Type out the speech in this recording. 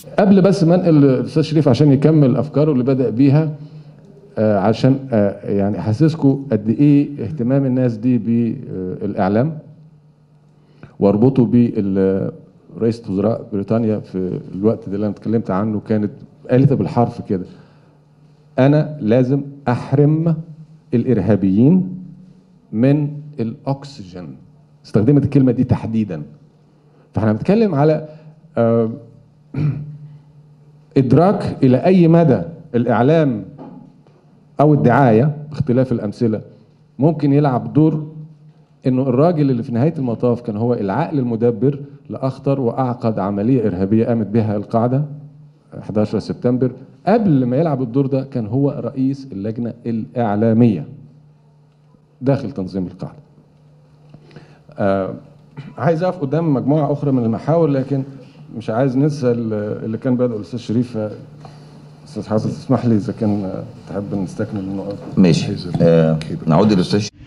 قبل بس ما انقل الاستاذ شريف عشان يكمل افكاره اللي بدا بيها آه، عشان آه، يعني احسسكم قد ايه اهتمام الناس دي بالاعلام واربطه برئيسة وزراء بريطانيا في الوقت ده اللي انا اتكلمت عنه كانت قالت بالحرف كده انا لازم احرم الارهابيين من الاكسجين استخدمت الكلمه دي تحديدا فاحنا بنتكلم على آه، ادراك الى اي مدى الاعلام او الدعايه باختلاف الامثله ممكن يلعب دور انه الراجل اللي في نهايه المطاف كان هو العقل المدبر لاخطر واعقد عمليه ارهابيه قامت بها القاعده 11 سبتمبر قبل ما يلعب الدور ده كان هو رئيس اللجنه الاعلاميه داخل تنظيم القاعده. آه عايز اقف قدام مجموعه اخرى من المحاور لكن مش عايز ننسى اللي كان بادئ الاستاذ شريف استاذ حافظ تسمح لي اذا كان آه، تحب نستكمل النقط ماشي آه نعود للاستاذ